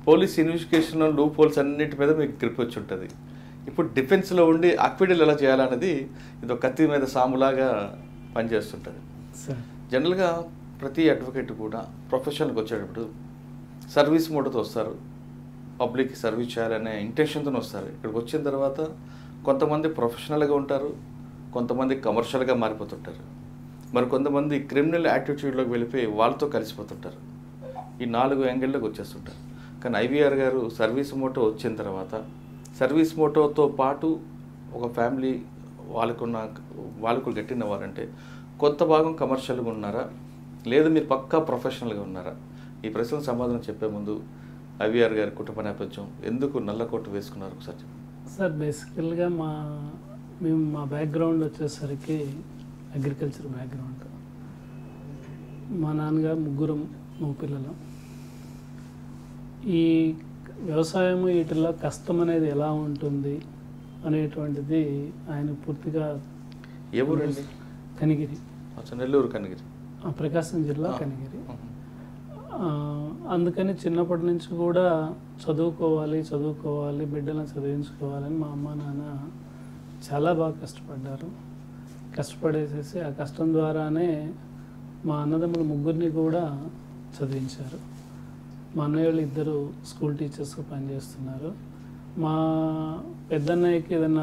Police investigation loop holes అన్నిటి మీద మీకు గ్రిప్ వచ్చి ఉంటుంది ఇప్పుడు డిఫెన్స్లో ఉండి అక్విడల్ ఎలా చేయాలన్నది ఇది ఒక కత్తి మీద సాములాగా పనిచేస్తుంటుంది సార్ జనరల్గా ప్రతి అడ్వకేట్ కూడా ప్రొఫెషనల్కి వచ్చేటప్పుడు సర్వీస్ మోడ్తో వస్తారు పబ్లిక్ సర్వీస్ చేయాలనే ఇంటెన్షన్తో వస్తారు ఇక్కడికి వచ్చిన తర్వాత కొంతమంది ప్రొఫెషనల్గా ఉంటారు కొంతమంది కమర్షియల్గా మారిపోతుంటారు మరి కొంతమంది క్రిమినల్ యాటిట్యూడ్లోకి వెళ్ళిపోయి వాళ్ళతో కలిసిపోతుంటారు ఈ నాలుగు యాంగిల్లోకి వచ్చేస్తుంటారు కానీ ఐవీఆర్ గారు సర్వీస్ మోటో వచ్చిన తర్వాత సర్వీస్ మోటోతో పాటు ఒక ఫ్యామిలీ వాళ్ళకున్న వాళ్ళకు గట్టిన వారంటే కొంత భాగం కమర్షియల్గా ఉన్నారా లేదు మీరు పక్కా ప్రొఫెషనల్గా ఉన్నారా ఈ ప్రశ్నకు సమాధానం చెప్పే ముందు ఐవీఆర్ గారి కుటుంబ నేపథ్యం ఎందుకు నల్ల కోటు వేసుకున్నారు ఒకసారి చెప్పండి సార్ బేసికల్గా మా మేము మా బ్యాక్గ్రౌండ్ వచ్చేసరికి అగ్రికల్చర్ బ్యాక్గ్రౌండ్ మా నాన్నగారు ముగ్గురు మగ పిల్లలు ఈ వ్యవసాయం వీటిల్లో కష్టం అనేది ఎలా ఉంటుంది అనేటువంటిది ఆయన పూర్తిగా ఏ ఊరండి కనిగిరి అచ్చా నెల్లూరు కనిగిరి ఆ, ప్రకాశం జిల్లా ఆ. కనిగిరి ఆ, అందుకని చిన్నప్పటి నుంచి కూడా చదువుకోవాలి చదువుకోవాలి బిడ్డలను చదివించుకోవాలని మా అమ్మ నాన్న చాలా బాగా కష్టపడ్డారు కష్టపడేసేసి ఆ కష్టం ద్వారానే మా అన్నదమ్ముల ముగ్గురిని కూడా చదివించారు మా అన్నయ్య వాళ్ళు ఇద్దరు స్కూల్ టీచర్స్గా పనిచేస్తున్నారు మా పెద్దన్నయ్యకి ఏదైనా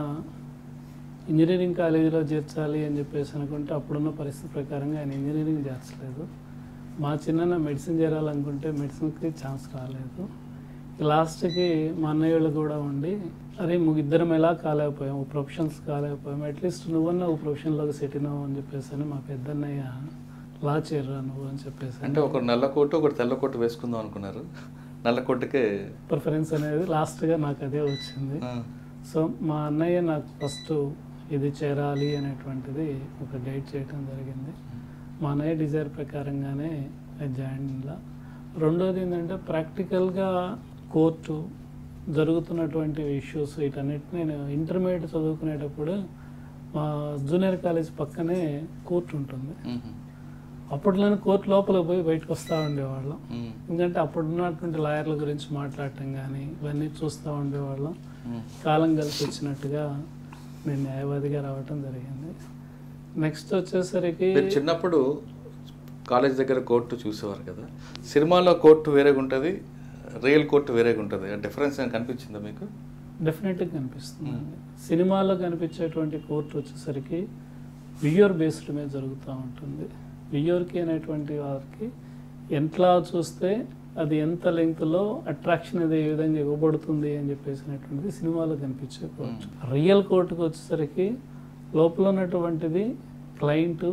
ఇంజనీరింగ్ కాలేజీలో చేర్చాలి అని చెప్పేసి అనుకుంటే అప్పుడున్న పరిస్థితి ప్రకారంగా ఆయన ఇంజనీరింగ్ చేర్చలేదు మా చిన్న మెడిసిన్ చేరాలనుకుంటే మెడిసిన్కి ఛాన్స్ రాలేదు లాస్ట్కి మా అన్నయ్య వాళ్ళు కూడా ఉండి అరే ము- ఇద్దరం ఎలా కాలేకపోయాం ప్రొఫెషన్స్ కాలేకపోయాం అట్లీస్ట్ నువ్వన్నా ఒక ప్రొఫెషన్లోకి సెటిల్ అవ్వు అని చెప్పేసి అని మా పెద్దన్నయ్య లా చేర్రా నువ్వు అని చెప్పేసి అంటే ఒక నల్ల కోటు ఒకటి తెల్ల కోటు వేసుకుందాం అనుకున్నారు నల్ల కోటుకే ప్రిఫరెన్స్ అనేది లాస్ట్గా నాకు అదే వచ్చింది ఆ, సో మా అన్నయ్య నాకు ఫస్ట్ ఇది చేరాలి అనేటువంటిది ఒక గైడ్ చేయటం జరిగింది మా అన్నయ్య డిజైర్ ప్రకారంగానే జాయిన్ ఇలా రెండోది ఏంటంటే ప్రాక్టికల్గా కోర్టు జరుగుతున్నటువంటి ఇష్యూస్ వీటన్నిటిని నేను ఇంటర్మీడియట్ చదువుకునేటప్పుడు మా జూనియర్ కాలేజ్ పక్కనే కోర్టు ఉంటుంది మ్మ్. అప్పట్లోనే కోర్టు లోపల పోయి బయటకు వస్తూ ఉండేవాళ్ళం మ్మ్. ఎందుకంటే అప్పుడు ఉన్నటువంటి లాయర్ల గురించి మాట్లాడటం కానీ ఇవన్నీ చూస్తూ ఉండేవాళ్ళం మ్మ్. కాలం కలిసి వచ్చినట్టుగా నేను న్యాయవాదిగా రావటం జరిగింది నెక్స్ట్ వచ్చేసరికి మీరు చిన్నప్పుడు కాలేజ్ దగ్గర కోర్టు చూసేవారు కదా సినిమాలో కోర్టు వేరేగా ఉంటుంది రియల్ కోర్టు వేరేగా ఉంటుంది ఆ డిఫరెన్స్ ఏమైనా కనిపించిందా మీకు డెఫినెట్గా కనిపిస్తుందండి సినిమాలో కనిపించేటువంటి కోర్టు వచ్చేసరికి వియూర్ బేస్డ్ మీద జరుగుతూ ఉంటుంది వియూర్కి అనేటువంటి వారికి ఎట్లా చూస్తే అది ఎంత లెంగ్త్లో అట్రాక్షన్ అది ఏ విధంగా ఇవ్వబడుతుంది అని చెప్పేసినటువంటిది సినిమాలో కనిపించే కోర్టు రియల్ కోర్టుకు వచ్చేసరికి లోపల ఉన్నటువంటిది క్లయింట్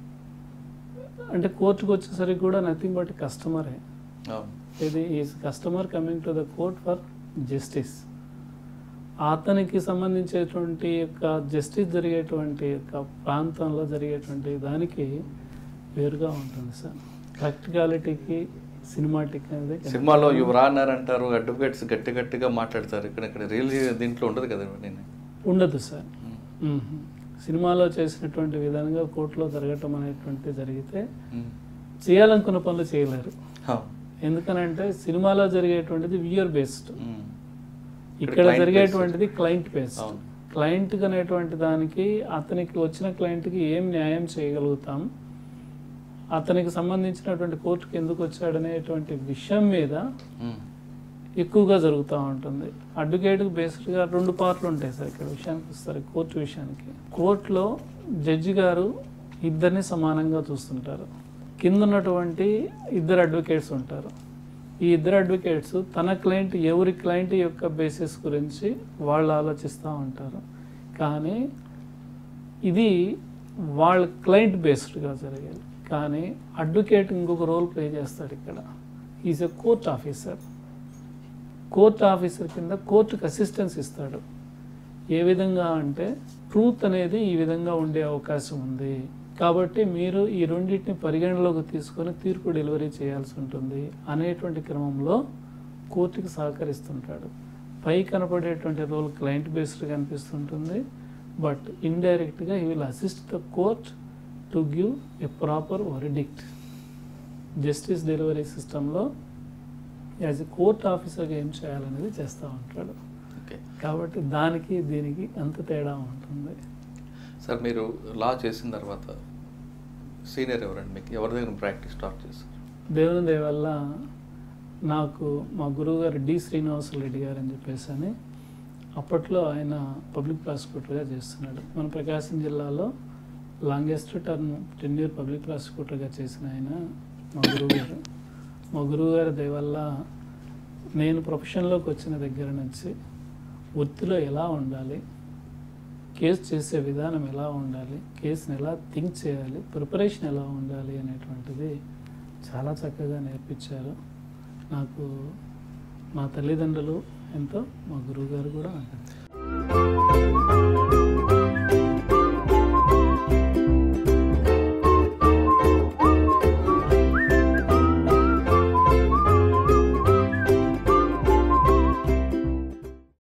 అంటే కోర్టుకు వచ్చేసరికి కూడా నథింగ్ బట్ కస్టమరే అవును. ఇది is customer coming to the court for justice అతనికి సంబంధించేటువంటి యొక్క జస్టిస్ జరిగేటువంటి యొక్క ప్రాంతంలో జరిగేటువంటి దానికి వేరుగా ఉంటుంది సార్ ప్రాక్టికాలిటీకి సినిమాటిక్ అనేది సినిమాలో యువరా అన్నారంటారు అడ్వకేట్స్ గట్టి గట్టిగా మాట్లాడతారు ఇక్కడ ఇక్కడ రియల్ దీంట్లో ఉండదు కదా నేను ఉండదు సార్ మ్మ్. సినిమాలో చేసినటువంటి విధంగా కోర్టులో జరగటం అనేటువంటి జరిగితే చేయాలనుకున్న పనులు చేయలేరు ఎందుకనంటే సినిమాలో జరిగేటువంటిది వ్యూయర్ బేస్డ్ ఇక్కడ client జరిగేటువంటిది క్లయింట్ బేస్డ్ అవును. క్లయింట్ అనేటువంటి దానికి అతనికి వచ్చిన క్లయింట్కి ఏం న్యాయం చేయగలుగుతాం అతనికి సంబంధించినటువంటి కోర్టుకి ఎందుకు వచ్చాడనేటువంటి విషయం మీద ఎక్కువగా జరుగుతూ ఉంటుంది అడ్వకేట్ బేస్డ్గా రెండు పార్ట్లు ఉంటాయి సార్ ఇక్కడ విషయానికి వస్తారు కోర్టు విషయానికి కోర్టులో జడ్జి గారు ఇద్దరిని సమానంగా చూస్తుంటారు కింద ఉన్నటువంటి ఇద్దరు అడ్వకేట్స్ ఉంటారు ఈ ఇద్దరు అడ్వకేట్స్ తన క్లయింట్ ఎవరి క్లయింట్ యొక్క బేసిస్ గురించి వాళ్ళు ఆలోచిస్తూ ఉంటారు కానీ ఇది వాళ్ళ క్లయింట్ బేస్డ్గా జరిగేది కానీ అడ్వకేట్ ఇంకొక రోల్ ప్లే చేస్తాడు ఇక్కడ is a court officer court officer కింద కోర్టుకు అసిస్టెన్స్ ఇస్తాడు ఏ విధంగా అంటే ట్రూత్ అనేది ఈ విధంగా ఉండే అవకాశం ఉంది కాబట్టి మీరు ఈ రెండింటిని పరిగణలోకి తీసుకొని తీర్పు డెలివరీ చేయాల్సి ఉంటుంది అనేటువంటి క్రమంలో కోర్టుకి సహకరిస్తుంటాడు పై కనపడేటువంటి రోల్ క్లయింట్ బేస్డ్ కనిపిస్తుంటుంది బట్ ఇండైరెక్ట్గా he will assist the court to give a proper verdict justice delivery సిస్టంలో యాజ్ ఎ కోర్ట్ ఆఫీసర్గా ఏం చేయాలనేది చేస్తూ ఉంటాడు ఓకే కాబట్టి దానికి దీనికి అంత తేడా ఉంటుంది సార్ మీరు లా చేసిన తర్వాత సీనియర్ ఎవరండి మీకు ఎవరి దగ్గర ప్రాక్టీస్ స్టార్ట్ చేస్తారు దేవుని దయ వల్ల నాకు మా గురువు గారు డి శ్రీనివాసులు రెడ్డి గారు అని చెప్పేసి అని అప్పట్లో ఆయన పబ్లిక్ ప్రాసిక్యూటర్గా చేస్తున్నాడు మన ప్రకాశం జిల్లాలో longest term ten year public ప్రాసిక్యూటర్గా చేసిన ఆయన మా గురువు గారు మా గురువు గారి దయ వల్ల నేను ప్రొఫెషన్లోకి వచ్చిన దగ్గర నుంచి వృత్తిలో ఎలా ఉండాలి కేసు చేసే విధానం ఎలా ఉండాలి కేసుని ఎలా థింక్ చేయాలి ప్రిపరేషన్ ఎలా ఉండాలి అనేటువంటిది చాలా చక్కగా నేర్పించారు నాకు మా తల్లిదండ్రులు ఎంతో మా గురువుగారు కూడా నాకు అంతే.